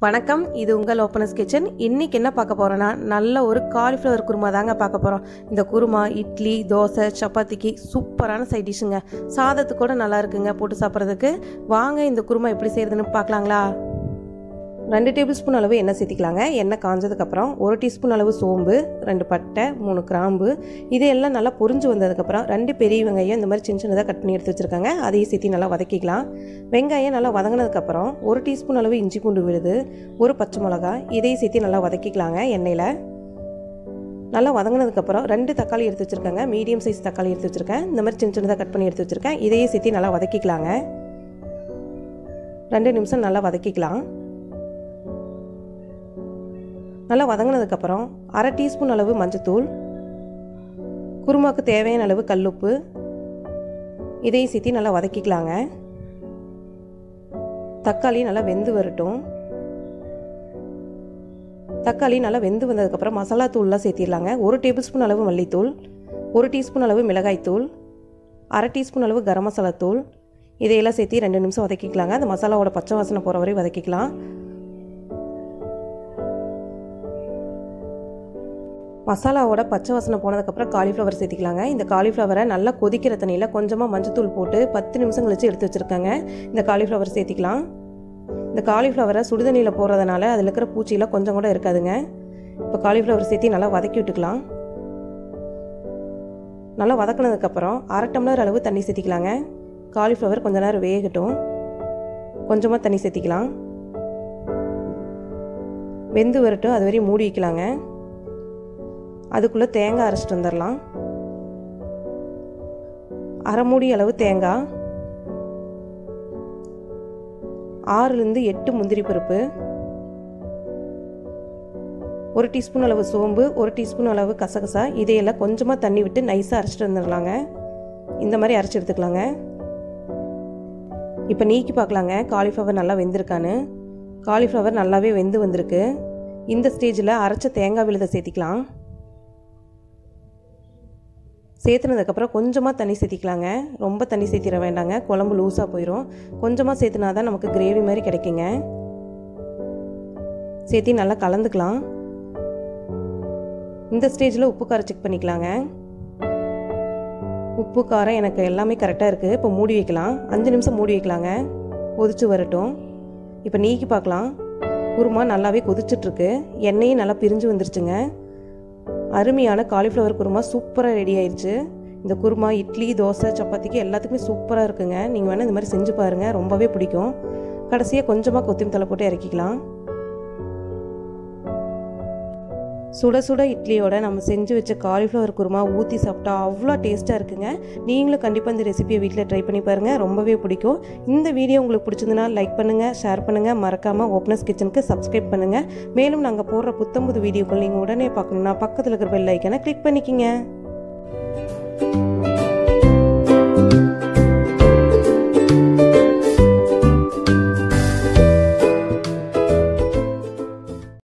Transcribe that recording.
வணக்கம் இது உங்கள் ஓப்பனஸ் கிச்சன் இன்னைக்கு என்ன பார்க்க போறோம்னா நல்ல ஒரு காலிஃப்ளவர் குருமா தாங்க பார்க்க போகிறோம் இந்த குருமா இட்லி தோசை சப்பாத்திக்கு சூப்பரான சைட் டிஷ்ஷுங்க சாதத்துக்கு கூட நல்லா இருக்குங்க போட்டு சாப்பிட்றதுக்கு வாங்க இந்த குருமா எப்படி செய்யறதுன்னு பார்க்கலாங்களா ரெண்டு டேபிள் ஸ்பூன் அளவு எண்ணெய் சேர்த்திக்கலாங்க எண்ணெய் காஞ்சதுக்கப்புறம் ஒரு டீஸ்பூன் அளவு சோம்பு ரெண்டு பட்டை மூணு கிராம்பு இது எல்லாம் நல்லா பொரிஞ்சு வந்ததுக்கப்புறம் ரெண்டு பெரிய வெங்காயம் இந்த மாதிரி சின்ன சின்னதாக கட் பண்ணி எடுத்து வச்சுருக்காங்க அதையும் சேர்த்து நல்லா வதக்கிக்கலாம் வெங்காயம் நல்லா வதங்கினதுக்கப்புறம் ஒரு டீஸ்பூன் அளவு இஞ்சி பூண்டு விழுது ஒரு பச்சை மிளகா இதையும் சேர்த்து நல்லா வதக்கிக்கலாங்க எண்ணெயில் நல்லா வதங்கினதுக்கப்புறம் ரெண்டு தக்காளி எடுத்து வச்சுருக்கேங்க மீடியம் சைஸ் தக்காளி எடுத்து வச்சுருக்கேன் இந்த மாதிரி சின்ன சின்னதாக கட் பண்ணி எடுத்து வச்சுருக்கேன் இதையும் சேர்த்து நல்லா வதக்கிக்கலாங்க ரெண்டு நிமிஷம் நல்லா வதக்கிக்கலாம் நல்லா வதங்கினதுக்கப்புறம் அரை டீஸ்பூன் அளவு மஞ்சத்தூள் குருமாக்கு தேவையான அளவு கல்லுப்பு இதையும் சேர்த்து நல்லா வதக்கிக்கலாங்க தக்காளி நல்லா வெந்து வரட்டும் தக்காளி நல்லா வெந்து வந்ததுக்கப்புறம் மசாலா தூள்லாம் சேர்த்திடலாங்க ஒரு டேபிள் ஸ்பூன் அளவு மல்லித்தூள் ஒரு டீஸ்பூன் அளவு மிளகாய்த்தூள் அரை டீஸ்பூன் அளவு கரம் மசாலா தூள் இதையெல்லாம் சேர்த்து ரெண்டு நிமிஷம் வதக்கிக்கலாங்க அந்த மசாலாவோட பச்சை வாசனை போகிற வரை வதக்கிக்கலாம் மசாலாவோட பச்சை வாசனை போனதுக்கப்புறம் காலிஃப்ளவர் சேர்த்திக்கலாங்க இந்த காலிஃப்ளவரை நல்லா கொதிக்கிற தண்ணியில் கொஞ்சமாக மஞ்சத்தூள் போட்டு பத்து நிமிஷம் கழிச்சு எடுத்து வச்சுருக்காங்க இந்த காலிஃப்ளவர் சேர்த்திக்கலாம் இந்த காலிஃப்ளவரை சுடுதண்ணியில் போடுறதுனால அதில் இருக்கிற பூச்சியெல்லாம் கொஞ்சம் கூட இருக்காதுங்க இப்போ காலிஃப்ளவர் சேர்த்தி நல்லா வதக்கி விட்டுக்கலாம் நல்லா வதக்கினதுக்கப்புறம் அரை டம்ளர் அளவு தண்ணி சேர்த்திக்கலாங்க காலிஃப்ளவர் கொஞ்ச நேரம் வேகட்டும் கொஞ்சமாக தண்ணி சேர்த்திக்கலாம் வெந்து வரட்டும் அது வரையும் மூடி வைக்கலாங்க அதுக்குள்ளே தேங்காய் அரைச்சிட்டு வந்துடலாம் அரை மூடி அளவு தேங்காய் ஆறுலேருந்து எட்டு முந்திரி பருப்பு ஒரு டீஸ்பூன் அளவு சோம்பு ஒரு டீஸ்பூன் அளவு கசகசா இதையெல்லாம் கொஞ்சமாக தண்ணி விட்டு நைஸாக அரைச்சிட்டு வந்துடலாங்க இந்த மாதிரி அரைச்சி எடுத்துக்கலாங்க இப்போ நீக்கி பார்க்கலாங்க காலிஃப்ளவர் நல்லா வெந்திருக்கான்னு காலிஃப்ளவர் நல்லாவே வெந்து வந்திருக்கு இந்த ஸ்டேஜில் அரைச்ச தேங்காய் விழுதை சேர்த்திக்கலாம் சேர்த்துனதுக்கப்புறம் கொஞ்சமாக தண்ணி சேர்த்திக்கலாங்க ரொம்ப தண்ணி சேர்த்திட வேண்டாங்க குழம்பு லூஸாக போயிடும் கொஞ்சமாக சேர்த்துனா தான் நமக்கு கிரேவி மாதிரி கிடைக்குங்க சேர்த்தி நல்லா கலந்துக்கலாம் இந்த ஸ்டேஜில் உப்பு காரம் செக் பண்ணிக்கலாங்க உப்பு காரம் எனக்கு எல்லாமே கரெக்டாக இருக்குது இப்போ மூடி வைக்கலாம் அஞ்சு நிமிஷம் மூடி வைக்கலாங்க கொதிச்சு வரட்டும் இப்போ நீக்கி பார்க்கலாம் குருமா நல்லாவே கொதிச்சிட்ருக்கு எண்ணெயும் நல்லா பிரிஞ்சு வந்துருச்சுங்க அருமையான காலிஃப்ளவர் குருமா சூப்பராக ரெடி ஆயிடுச்சு இந்த குருமா இட்லி தோசை சப்பாத்திக்கு எல்லாத்துக்குமே சூப்பராக இருக்குங்க நீங்கள் வேணால் இந்த மாதிரி செஞ்சு பாருங்கள் ரொம்பவே பிடிக்கும் கடைசியாக கொஞ்சமாக கொத்தமல்லி தலை போட்டு இறக்கிக்கலாம் சுட சுட இட்லியோட நம்ம செஞ்சு வச்ச காலிஃப்ளவர் குருமா ஊற்றி சாப்பிட்டா அவ்வளோ டேஸ்ட்டாக இருக்குங்க நீங்களும் கண்டிப்பாக இந்த ரெசிபியை வீட்டில் ட்ரை பண்ணி பாருங்கள் ரொம்பவே பிடிக்கும் இந்த வீடியோ உங்களுக்கு பிடிச்சிருந்தனா லைக் பண்ணுங்கள் ஷேர் பண்ணுங்கள் மறக்காமல் ஓப்பனஸ் கிச்சனுக்கு சப்ஸ்கிரைப் பண்ணுங்கள் மேலும் நாங்கள் போடுற புத்தம்புது வீடியோக்கள் நீங்கள் உடனே பார்க்கணுன்னா பக்கத்தில் இருக்கிற பெல் ஐக்கனை கிளிக் பண்ணிக்கிங்க